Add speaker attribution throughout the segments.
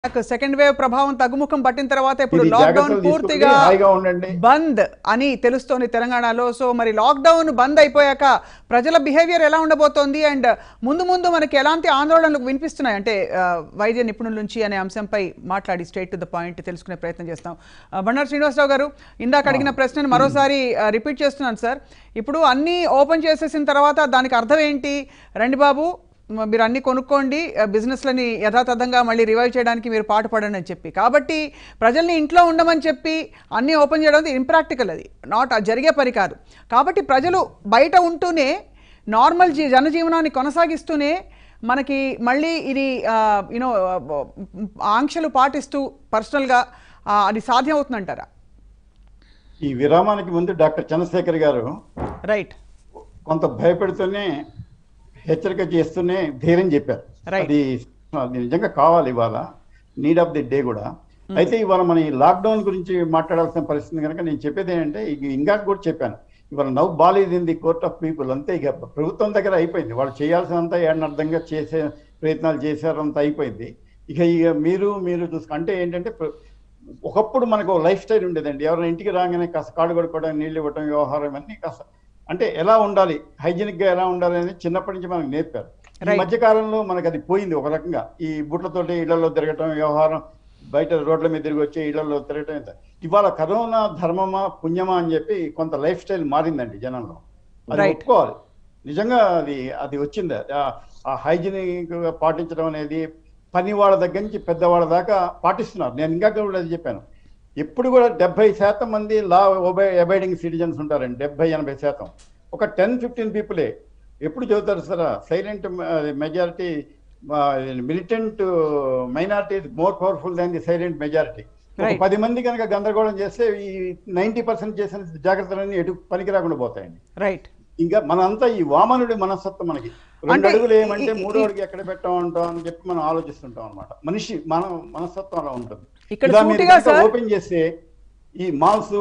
Speaker 1: Second wave ప్రభావం తగ్గుముఖం పట్టిన తర్వాత ఇప్పుడు
Speaker 2: ఇది
Speaker 1: లాక్డౌన్
Speaker 2: జాగ్రత్తలు తీసుకుంటే
Speaker 1: పూర్తిగా
Speaker 2: హాయిగా ఉండండి
Speaker 1: బంద్ అని తెలుస్తోంది తెలంగాణలో సో మరి లాక్డౌన్ బంద్ అయిపోయాక ప్రజల బిహేవియర్ ఎలా ఉండబోతోంది అండ్ ముందు ముందు మనకి ఎలాంటి ఆందోళనలు వినిపిస్తున్నాయి అంటే ఆ, వైద్య నిపుణుల నుంచి అనే అంశంపై మాట్లాడి స్ట్రైట్ టు ద పాయింట్ తెలుసుకునే ప్రయత్నం చేస్తాం ఆ, బండారు శ్రీనివాసరావు గారు ఇందాక అడిగిన ప్రశ్నను మరోసారి రిపీట్ చేస్తున్నాను సార్ ఇప్పుడు అన్నీ ఓపెన్ చేసేసిన తర్వాత దానికి అర్థం ఏంటి రండి బాబు మ- మీరు అన్ని కొనుక్కోండి ఆ, బిజినెస్లని యథాతథంగా మళ్ళీ రివైవ్ చేయడానికి మీరు పాటుపడండి అని చెప్పి కాబట్టి ప్రజల్ని ఇంట్లో ఉండమని చెప్పి అన్నీ ఓపెన్ చేయడం ఇంప్రాక్టికల్ అది నాట్ జరిగే పని కాదు కాబట్టి ప్రజలు బయట ఉంటూనే నార్మల్ జీ జనజీవనాన్ని కొనసాగిస్తూనే మనకి మళ్ళీ ఇది యూనో ఆంక్షలు పాటిస్తూ పర్సనల్గా అది సాధ్యం అవుతుందంటారా
Speaker 2: ఈ విరామానికి ముందు డాక్టర్ చంద్రశేఖర్ గారు
Speaker 1: రైట్
Speaker 2: కొంత భయపెడుతూనే హెచ్చరిక చేస్తూనే ధైర్యం చెప్పారు
Speaker 1: Right.
Speaker 2: అది అది నిజంగా కావాలి ఇవాళ నీడ్ ఆఫ్ ది డే కూడా అయితే ఇవాళ మన ఈ లాక్డౌన్ గురించి మాట్లాడాల్సిన పరిస్థితి కనుక నేను చెప్పేది ఏంటంటే ఇక ఇంకా కూడా చెప్పాను ఇవాళ నవ్ బాలీది in the court of people అంతే ఇక ప్రభుత్వం దగ్గర అయిపోయింది వాళ్ళు చేయాల్సినంత ఏడనర్థంగా చేసే ప్రయత్నాలు చేశారు అంత అయిపోయింది ఇక ఇక మీరు మీరు చూసుకు అంటే ఏంటంటే ప్ర- ఒకప్పుడు మనకు లైఫ్ స్టైల్ ఉండేదండి ఎవరైనా ఇంటికి రాగానే కాస్త కాడు కొడుకోవడం నీళ్ళు ఇవ్వడం వ్యవహారం ఇవన్నీ కాస్త అంటే ఎలా ఉండాలి హైజీనిక్ గా ఎలా ఉండాలి అనేది చిన్నప్పటి నుంచి మనకు నేర్పారు ఈ
Speaker 1: Right.
Speaker 2: మధ్య కాలంలో మనకు అది పోయింది ఒక రకంగా ఈ బుట్లతోటి ఇళ్లలో తిరగటం వ్యవహారం బయట రోడ్ల మీద తిరిగి వచ్చి ఇళ్లలో తిరగటం ఇంత. ఇవాళ కరోనా ధర్మమా పుణ్యమా అని చెప్పి కొంత లైఫ్ స్టైల్ మారిందండి జనంలో అది
Speaker 1: Right.
Speaker 2: ఒప్పుకోవాలి నిజంగా అది అది వచ్చింది ఆ- ఆ హైజీనిక్ గా పాటించడం అనేది పని వాళ్ళ దగ్గర నుంచి పెద్దవాళ్ళ దాకా పాటిస్తున్నారు నేను ఇంకా కూడా అది చెప్పాను ఎప్పుడు కూడా డెబ్బై శాతం మంది లా అబైడింగ్ సిటిజన్స్ ఉంటారండి డెబ్బై ఎనభై శాతం ఒక టెన్ ఫిఫ్టీన్ పీపులే ఎప్పుడు చదువుతారు sir silent majority militant minority more powerful than the silent majority ఒక
Speaker 1: Right.
Speaker 2: పది మంది కనుక గందరగోళం చేస్తే ఈ నైన్టీ పర్సెంట్ చేసిన జాగ్రత్తలన్నీ ఎటు పనికి రాకుండా పోతాయండి
Speaker 1: రైట్
Speaker 2: ఇంకా మనంతా ఈ వామనుడి మనస్తత్వం మనకి రెండు
Speaker 1: అంటే
Speaker 2: అడుగులు ఏమంటే
Speaker 1: ఈ- ఈ-
Speaker 2: మూడో అడుగు ఎక్కడ పెట్టా ఉంటాం అని చెప్పి మనం ఆలోచిస్తుంటాం అనమాట మనిషి మన మనస్తత్వం అలా ఉంటుంది
Speaker 1: ఇక్కడ
Speaker 2: ఇలా మీరు
Speaker 1: సూటిగా
Speaker 2: కనుక
Speaker 1: సార్-
Speaker 2: ఓపెన్ చేస్తే ఈ మాల్స్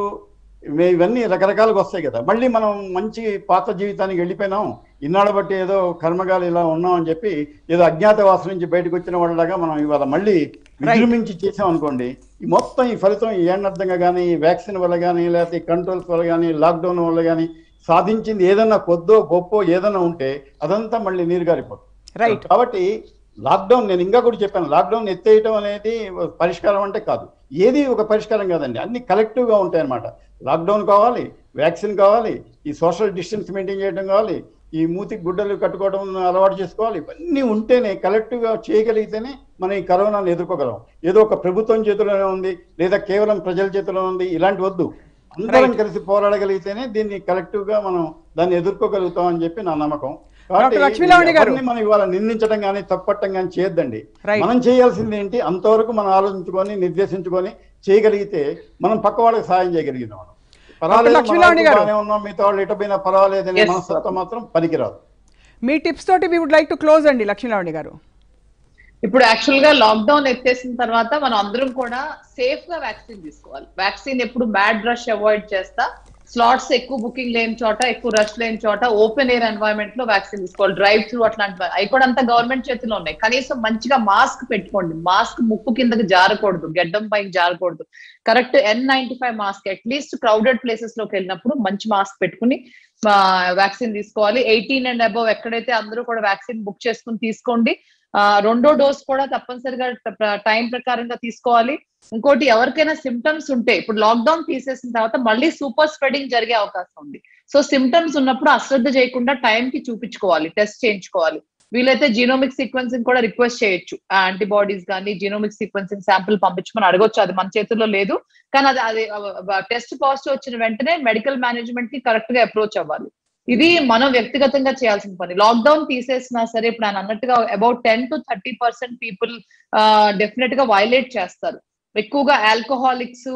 Speaker 2: ఇవన్నీ రకరకాలుగా వస్తాయి కదా మళ్ళీ మనం మంచి పాత జీవితానికి వెళ్ళిపోయినాం ఇన్నాళ్ళ బట్టి ఏదో కర్మగాలు ఇలా ఉన్నాం అని చెప్పి ఏదో అజ్ఞాతవాసం నుంచి బయటకు వచ్చిన వాళ్ళలాగా మనం ఇవాళ మళ్ళీ విజృంభించి చేసాం అనుకోండి ఈ మొత్తం ఈ ఫలితం ఏనర్థంగా కానీ ఈ వ్యాక్సిన్ వల్ల కానీ లేకపోతే ఈ కంట్రోల్స్ వల్ల కానీ లాక్డౌన్ వల్ల కానీ సాధించింది ఏదన్నా కొద్దో గొప్పో ఏదన్నా ఉంటే అదంతా మళ్ళీ నీరు గారిపోతుంది
Speaker 1: రైట్
Speaker 2: కాబట్టి లాక్డౌన్ నేను ఇంకా కూడా చెప్పాను లాక్డౌన్ ఎత్తేయటం అనేది పరిష్కారం అంటే కాదు ఏది ఒక పరిష్కారం కాదండి అన్ని కలెక్టివ్ గా ఉంటాయి అనమాట లాక్డౌన్ కావాలి వ్యాక్సిన్ కావాలి ఈ సోషల్ డిస్టెన్స్ మెయింటైన్ చేయడం కావాలి ఈ మూతికి గుడ్డలు కట్టుకోవడం అలవాటు చేసుకోవాలి ఇవన్నీ ఉంటేనే కలెక్టివ్ గా చేయగలిగితేనే మనం ఈ కరోనాను ఎదుర్కోగలం ఏదో ఒక ప్రభుత్వం చేతిలోనే ఉంది లేదా కేవలం ప్రజల చేతిలో ఉంది ఇలాంటి వద్దు అందరం కలిసి పోరాడగలిగితేనే దీన్ని కలెక్టివ్ గా మనం దాన్ని ఎదుర్కోగలుగుతాం అని చెప్పి నా నమ్మకం
Speaker 1: డాక్టర్ లక్ష్మీలావణి గారు.
Speaker 2: ఎవరిని మనం ఇవాళ నిందించడం కానీ తప్పట్టం కానీ చేయొద్దండి
Speaker 1: Right.
Speaker 2: మనం చేయాల్సింది ఏంటి అంతవరకు మనం ఆలోచించుకొని నిర్దేశించుకొని చేయగలిగితే మనం పక్క వాళ్ళకి సాయం చేయగలిగిన వాళ్ళం పర్వాలేదు,
Speaker 1: లక్ష్మీలావణి
Speaker 2: మనం
Speaker 1: గారు.
Speaker 2: బాగానే ఉన్నాం మిగతా వాళ్ళు ఎటపోయినా పర్వాలేదనే
Speaker 3: Yes,
Speaker 2: మనస్తత్వం మాత్రం పనికిరాదు
Speaker 1: మీ టిప్స్ తోటి we would like to close అండి లక్ష్మీలావణి గారు
Speaker 3: ఇప్పుడు యాక్చువల్ గా లాక్డౌన్ ఎత్తేసిన తర్వాత మనం అందరం కూడా సేఫ్ గా వ్యాక్సిన్ తీసుకోవాలి వ్యాక్సిన్ ఎప్పుడు బ్యాడ్ రష్ అవాయిడ్ చేస్తా స్లాట్స్ ఎక్కువ బుకింగ్ లేని చోట ఎక్కువ రష్ లేని చోట ఓపెన్ ఎయిర్ ఎన్వైరన్మెంట్ లో వ్యాక్సిన్ తీసుకోవాలి డ్రైవ్ త్రూ అట్లాంటి అవి కూడా అంతా గవర్నమెంట్ చేతిలో ఉన్నాయి కనీసం మంచిగా మాస్క్ పెట్టుకోండి మాస్క్ ముక్కు కిందకి జారకూడదు గెడ్డం పైకి జారకూడదు correct N ninety five mask at least crowded places లోకి వెళ్ళినప్పుడు మంచి మాస్క్ పెట్టుకుని వ్యాక్సిన్ తీసుకోవాలి ఎయిటీన్ అండ్ అబవ్ ఎక్కడైతే అందరూ కూడా వ్యాక్సిన్ బుక్ చేసుకుని తీసుకోండి ఆ, రెండో డోస్ కూడా తప్పనిసరిగా టైం ప్రకారంగా తీసుకోవాలి ఇంకోటి ఎవరికైనా సిమ్టమ్స్ ఉంటే ఇప్పుడు లాక్డౌన్ తీసేసిన తర్వాత మళ్ళీ సూపర్ స్ప్రెడింగ్ జరిగే అవకాశం ఉంది సో సిమ్టమ్స్ ఉన్నప్పుడు అశ్రద్ధ చేయకుండా టైం కి చూపించుకోవాలి టెస్ట్ చేయించుకోవాలి వీలైతే జీనోమిక్ సీక్వెన్సింగ్ కూడా రిక్వెస్ట్ చేయొచ్చు యాంటీబాడీస్ కానీ జీనోమిక్ సీక్వెన్సింగ్ శాంపుల్ పంపించమని అడగొచ్చు అది మన చేతుల్లో లేదు కానీ అది అది టెస్ట్ పాజిటివ్ వచ్చిన వెంటనే మెడికల్ మేనేజ్మెంట్ కి కరెక్ట్ గా అప్రోచ్ అవ్వాలి ఇది మనం వ్యక్తిగతంగా చేయాల్సిన పని లాక్డౌన్ తీసేసినా సరే ఇప్పుడు ఆయన అన్నట్టుగా about ten to thirty percent people definite గా వైలేట్ చేస్తారు ఎక్కువగా ఆల్కహాలిక్స్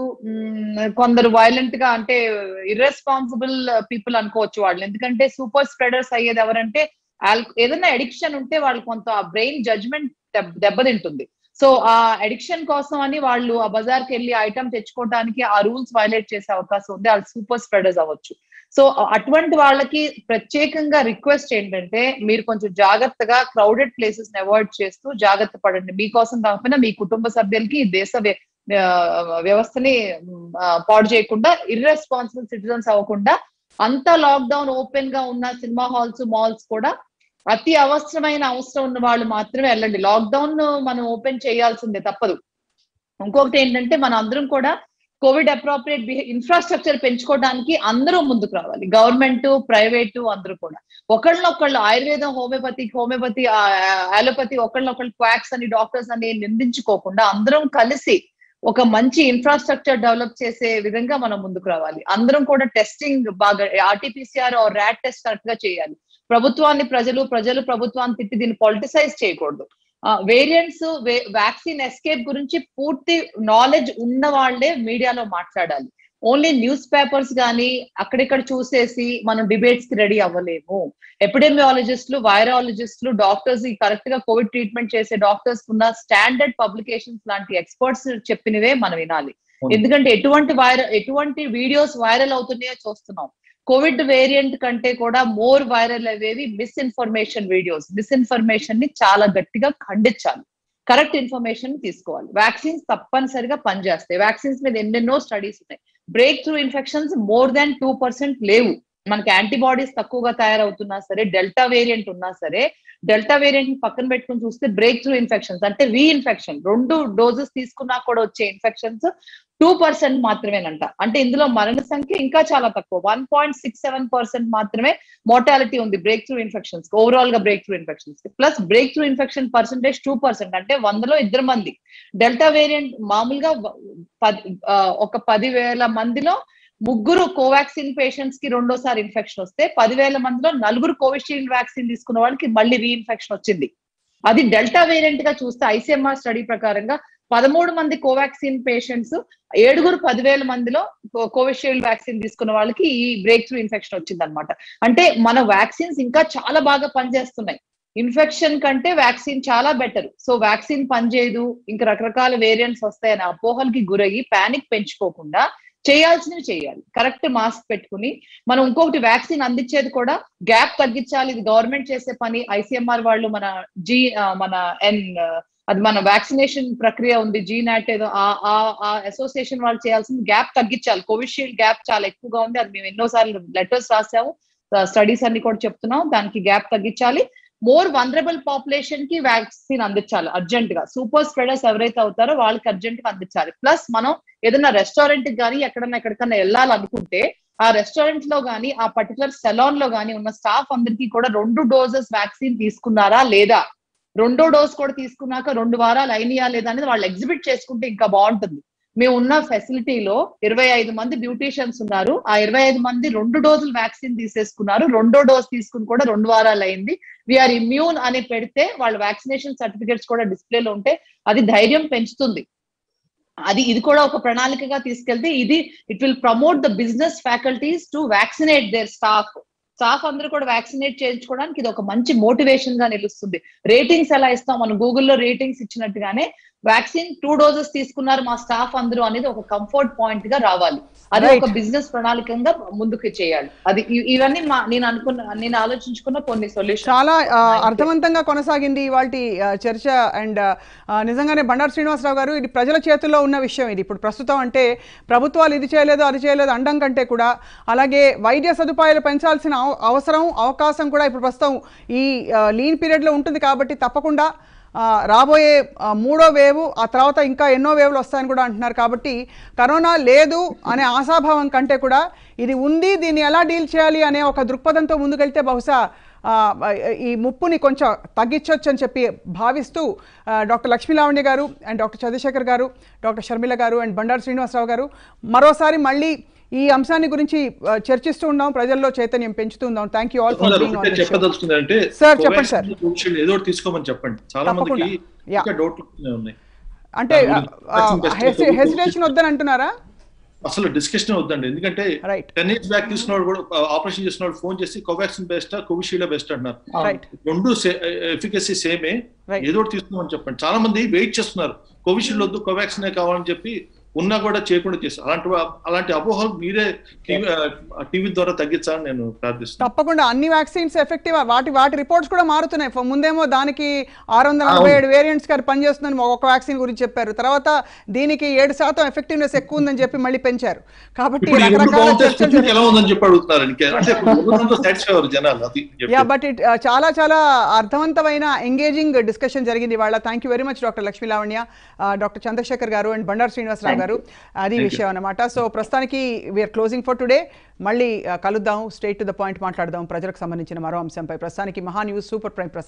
Speaker 3: కొందరు వైలెంట్ గా అంటే ఇర్రెస్పాన్సిబుల్ పీపుల్ అనుకోవచ్చు వాళ్ళు ఎందుకంటే సూపర్ స్ప్రెడర్స్ అయ్యేది ఎవరంటే ఆల్ ఏదైనా అడిక్షన్ ఉంటే వాళ్ళు కొంత బ్రెయిన్ జడ్జ్మెంట్ దెబ్బతింటుంది సో ఆ అడిక్షన్ కోసం అని వాళ్ళు ఆ బజార్కి వెళ్ళి ఐటమ్ తెచ్చుకోవడానికి ఆ రూల్స్ వైలేట్ చేసే అవకాశం ఉంది వాళ్ళు సూపర్ స్ప్రెడర్స్ అవ్వచ్చు సో అటువంటి వాళ్ళకి ప్రత్యేకంగా రిక్వెస్ట్ ఏంటంటే మీరు కొంచెం జాగ్రత్తగా క్రౌడెడ్ ప్లేసెస్ అవాయిడ్ చేస్తూ జాగ్రత్త పడండి మీకోసం కాకపోయినా మీ కుటుంబ సభ్యులకి ఈ దేశ వ్య- ఆ, వ్యవస్థని ఆ, పాడు చేయకుండా ఇర్రెస్పాన్సిబుల్ సిటిజన్స్ అవ్వకుండా అంత లాక్డౌన్ ఓపెన్ గా ఉన్న సినిమా హాల్స్ మాల్స్ కూడా అతి అవసరమైన అవసరం ఉన్న వాళ్ళు మాత్రమే వెళ్ళండి లాక్డౌన్ మనం ఓపెన్ చేయాల్సిందే తప్పదు ఇంకొకటి ఏంటంటే మన అందరం కూడా కోవిడ్ అప్రోప్రియేట్ ఇన్ఫ్రాస్ట్రక్చర్ పెంచుకోవడానికి అందరూ ముందుకు రావాలి గవర్నమెంట్ ప్రైవేటు అందరూ కూడా ఒకళ్ళనొకళ్ళు ఆయుర్వేదం హోమియోపతి హోమియోపతి అలోపతి ఒకళ్ళనొకళ్ళు క్వాక్స్ అని డాక్టర్స్ అని నిందించుకోకుండా అందరం కలిసి ఒక మంచి ఇన్ఫ్రాస్ట్రక్చర్ డెవలప్ చేసే విధంగా మనం ముందుకు రావాలి అందరం కూడా టెస్టింగ్ బాగా ఆర్టీపీసీఆర్ ర్యాట్ టెస్ట్ కరెక్ట్ గా చేయాలి ప్రభుత్వాన్ని ప్రజలు ప్రజలు ప్రభుత్వాన్ని తిట్టి దీన్ని పొలిటిసైజ్ చేయకూడదు వేరియంట్స్ వ్యాక్సిన్ ఎస్కేప్ గురించి పూర్తి నాలెడ్జ్ ఉన్న వాళ్ళే మీడియాలో మాట్లాడాలి ఓన్లీ న్యూస్ పేపర్స్ కానీ అక్కడిక్కడ చూసేసి మనం డిబేట్స్ కి రెడీ అవ్వలేము ఎపిడెమియాలజిస్టులు వైరాలజిస్టులు డాక్టర్స్ కరెక్ట్ గా కోవిడ్ ట్రీట్మెంట్ చేసే డాక్టర్స్ ఉన్న స్టాండర్డ్ పబ్లికేషన్స్ లాంటి ఎక్స్పర్ట్స్ చెప్పినవే మనం వినాలి ఎందుకంటే ఎటువంటి వైరల్ ఎటువంటి వీడియోస్ వైరల్ అవుతున్నాయో చూస్తున్నాం కోవిడ్ వేరియంట్ కంటే కూడా మోర్ వైరల్ అయ్యేవి మిస్ఇన్ఫర్మేషన్ వీడియోస్ మిస్ఇన్ఫర్మేషన్ ని చాలా గట్టిగా ఖండించాలి కరెక్ట్ ఇన్ఫర్మేషన్ తీసుకోవాలి వ్యాక్సిన్స్ తప్పనిసరిగా పనిచేస్తాయి వ్యాక్సిన్స్ మీద ఎన్నెన్నో స్టడీస్ ఉన్నాయి breakthrough infections more than two percent లేవు మనకి యాంటీబాడీస్ తక్కువగా తయారవుతున్నా సరే డెల్టా వేరియంట్ ఉన్నా సరే డెల్టా వేరియంట్ ని పక్కన పెట్టుకుని చూస్తే బ్రేక్ త్రూ ఇన్ఫెక్షన్స్ అంటే రీఇన్ఫెక్షన్ రెండు డోసెస్ తీసుకున్నా కూడా వచ్చే ఇన్ఫెక్షన్స్ టూ పర్సెంట్ మాత్రమేనంట అంటే ఇందులో మరణ సంఖ్య ఇంకా చాలా తక్కువ one point six seven percent మాత్రమే మోర్టాలిటీ ఉంది బ్రేక్ త్రూ ఇన్ఫెక్షన్స్ ఓవరాల్ గా breakthrough infections plus breakthrough infection percentage two percent అంటే వందలో ఇద్దరు మంది డెల్టా వేరియంట్ మామూలుగా పది ఆ, ఒక పదివేల మందిలో ముగ్గురు కోవాక్సిన్ పేషెంట్స్ కి రెండోసారి ఇన్ఫెక్షన్ వస్తే పదివేల మందిలో నలుగురు కోవిషీల్డ్ వ్యాక్సిన్ తీసుకున్న వాళ్ళకి మళ్ళీ రీఇన్ఫెక్షన్ వచ్చింది అది డెల్టా వేరియంట్ గా చూస్తే ఐసీఎంఆర్ స్టడీ ప్రకారంగా పదమూడు మంది కోవాక్సిన్ పేషెంట్స్ ఏడుగురు పదివేల మందిలో కో- కోవిషీల్డ్ వ్యాక్సిన్ తీసుకున్న వాళ్ళకి ఈ బ్రేక్ త్రూ ఇన్ఫెక్షన్ వచ్చింది అనమాట అంటే మన వ్యాక్సిన్స్ ఇంకా చాలా బాగా పనిచేస్తున్నాయి ఇన్ఫెక్షన్ కంటే వ్యాక్సిన్ చాలా బెటర్ సో వ్యాక్సిన్ పనిచేయదు ఇంకా రకరకాల వేరియంట్స్ వస్తాయని అపోహలకి గురయ్యి పానిక్ పెంచుకోకుండా చేయాల్సినవి చేయాలి కరెక్ట్ మాస్క్ పెట్టుకుని మనం ఇంకొకటి వ్యాక్సిన్ అందించేది కూడా గ్యాప్ తగ్గించాలి ఇది గవర్నమెంట్ చేసే పని ఐసీఎంఆర్ వాళ్ళు మన జీ ఆ, మన ఎన్ అది మన వ్యాక్సినేషన్ ప్రక్రియ ఉంది జీ నాట్ ఏదో ఆ- ఆ- ఆ అసోసియేషన్ వాళ్ళు చేయాల్సింది గ్యాప్ తగ్గించాలి కోవిషీల్డ్ గ్యాప్ చాలా ఎక్కువగా ఉంది అది మేము ఎన్నోసార్లు లెటర్స్ రాసాము స్టడీస్ అన్ని కూడా చెప్తున్నాం దానికి గ్యాప్ తగ్గించాలి మోర్ వనరబుల్ పాపులేషన్ కి వ్యాక్సిన్ అందించాలి అర్జెంట్ గా సూపర్ స్ప్రెడర్స్ ఎవరైతే అవుతారో వాళ్ళకి అర్జెంట్ గా అందించాలి ప్లస్ మనం ఏదైనా రెస్టారెంట్ కి కానీ ఎక్కడన్నా ఎక్కడికన్నా వెళ్ళాలనుకుంటే ఆ రెస్టారెంట్ లో గానీ ఆ పర్టికులర్ సెలాన్ లో గానీ ఉన్న స్టాఫ్ అందరికీ కూడా రెండు డోసెస్ వ్యాక్సిన్ తీసుకున్నారా లేదా రెండో డోస్ కూడా తీసుకున్నాక రెండు వారాలు అయినాయా లేదా అనేది వాళ్ళు ఎగ్జిబిట్ చేసుకుంటే ఇంకా బాగుంటుంది మేము ఉన్న ఫెసిలిటీలో ఇరవై ఐదు మంది బ్యూటీషియన్స్ ఉన్నారు ఆ ఇరవై ఐదు మంది రెండు డోసులు వ్యాక్సిన్ తీసేసుకున్నారు రెండో డోస్ తీసుకుని కూడా రెండు వారాలు అయింది వీఆర్ ఇమ్యూన్ అని పెడితే వాళ్ళ వ్యాక్సినేషన్ సర్టిఫికేట్స్ కూడా డిస్ప్లేలో ఉంటే అది ధైర్యం పెంచుతుంది అది ఇది కూడా ఒక ప్రణాళికగా తీసుకెళ్తే ఇది it will promote the business faculties to vaccinate their staff staff అందరూ కూడా వ్యాక్సినేట్ చేయించుకోవడానికి ఇది ఒక మంచి మోటివేషన్ గా నిలుస్తుంది రేటింగ్స్ ఎలా ఇస్తాం మనం గూగుల్లో రేటింగ్స్ ఇచ్చినట్టుగానే వ్యాక్సిన్ టూ డోసెస్ తీసుకున్నారు మా స్టాఫ్ అందరూ అనేది ఒక కంఫర్ట్ పాయింట్ గా రావాలి అది
Speaker 1: Right.
Speaker 3: ఒక బిజినెస్ ప్రణాళికంగా ముందుకు చేయాలి అది ఇ- ఇవన్నీ మా నేను అనుకున్న నేను ఆలోచించుకున్న కొన్ని సొల్యూషన్
Speaker 1: చాలా ఆ, అర్థవంతంగా కొనసాగింది ఇవాళ చర్చ అండ్ నిజంగానే బండారు శ్రీనివాసరావు గారు ఇది ప్రజల చేతుల్లో ఉన్న విషయం ఇది ఇప్పుడు ప్రస్తుతం అంటే ప్రభుత్వాలు ఇది చేయలేదు అది చేయలేదు అండం కంటే కూడా అలాగే వైద్య సదుపాయాలు పెంచాల్సిన అవ- అవసరం అవకాశం కూడా ఇప్పుడు ప్రస్తుతం ఈ లీన్ పీరియడ్లో ఉంటుంది కాబట్టి తప్పకుండా ఆ, రాబోయే ఆ, మూడో వేవ్ ఆ తర్వాత ఇంకా ఎన్నో వేవ్లు వస్తాయని కూడా అంటున్నారు కాబట్టి కరోనా లేదు అనే ఆశాభావం కంటే కూడా ఇది ఉంది దీన్ని ఎలా డీల్ చేయాలి అనే ఒక దృక్పథంతో ముందుకెళ్తే బహుశా ఆ, ఈ ముప్పుని కొంచెం తగ్గించవచ్చు అని చెప్పి భావిస్తూ ఆ, డాక్టర్ లక్ష్మీ లావణ్య గారు అండ్ డాక్టర్ చంద్రశేఖర్ గారు డాక్టర్ షర్మిల గారు అండ్ బండారు శ్రీనివాసరావు గారు మరోసారి మళ్ళీ ఈ అంశాన్ని గురించి ఆ, చర్చిస్తూ ఉందాం ప్రజల్లో చైతన్యం పెంచుతూ ఉందాం థ్యాంక్ యూ ఆల్ ఫర్
Speaker 4: తప్పకుండా
Speaker 1: బీయింగ్
Speaker 4: ఒకటే
Speaker 1: ఆన్
Speaker 4: చెప్పదలుచుకుంది అంటే
Speaker 1: సార్, చెప్పండి సార్.
Speaker 4: కోవిషీల్డ్ ఏదో ఒకటి తీసుకోమని చెప్పండి చాలా
Speaker 1: తప్పకుండా.
Speaker 4: మందికి
Speaker 1: యా.
Speaker 4: ఇంకా డౌట్లు ఉన్నాయి
Speaker 1: అంటే
Speaker 4: దాని గురించి vaccine test
Speaker 1: హెసిటేషన్ వద్దని అంటున్నారా
Speaker 4: అసలు డిస్కషన్ వద్దండి ఎందుకంటే
Speaker 1: రైట్
Speaker 4: టెన్ ఇయర్స్ బ్యాక్ తీసుకున్న వాళ్ళు కూడా ఆపరేషన్ చేసిన వాళ్ళు ఫోన్ చేసి కోవాక్సిన్ బెస్ట్ కోవిషీల్డ్ బెస్ట్ అంటున్నారు
Speaker 1: రైట్
Speaker 4: రెండు ఎఫికసీ సేమే
Speaker 1: Right.
Speaker 4: ఏదో ఒకటి తీసుకోమని చెప్పండి చాలా మంది వెయిట్ చేస్తున్నారు కోవిషీల్డ్ వద్దు కోవాక్సిన్ కావాలని చెప్పి ఉన్నా కూడా చేయకుండా చేస్తారు అలాంటి అలాంటి అపోహలు మీరే టీవీ టీవీ ద్వారా తగ్గించాలని నేను ప్రార్థిస్తున్నాను
Speaker 1: తప్పకుండా అన్ని వ్యాక్సిన్స్ ఎఫెక్టివ్ వాటి వాటి రిపోర్ట్స్ కూడా మారుతున్నాయి ఫ- ముందేమో దానికి ఆరు వందల నలభై ఏడు వేరియంట్స్ గారు పనిచేస్తుందని ఒక వ్యాక్సిన్ గురించి చెప్పారు తర్వాత దీనికి ఏడు శాతం ఎఫెక్టివ్నెస్ ఎక్కువ ఉందని చెప్పి మళ్ళీ పెంచారు కాబట్టి
Speaker 4: ఇప్పుడు ఎప్పుడు
Speaker 1: రకరకాల
Speaker 4: బాగుంటే
Speaker 1: చర్చలు
Speaker 4: security ఎలా ఉందని చెప్పి అడుగుతున్నారు ఇంకే అంటే ఇప్పుడు సాటిస్ఫై అవ్వరు జనాలు అది చెప్పి.
Speaker 1: యా బట్ ఇట్ చాలా చాలా అర్థవంతమైన ఎంగేజింగ్ డిస్కషన్ జరిగింది ఇవాళ thank you very much doctor Lakshmi Lavanya doctor Chandrashekar గారు అండ్ బండారు శ్రీనివాసరావు గారు అది విషయం అన్నమాట సో ప్రస్తుతానికి వీఆర్ క్లోజింగ్ ఫర్ టుడే మళ్ళీ ఆ, కలుద్దాం స్ట్రేట్ టు ద పాయింట్ మాట్లాడదాం ప్రజలకు సంబంధించిన మరో అంశంపై ప్రస్తుతానికి మహా న్యూస్ సూపర్ ప్రైమ్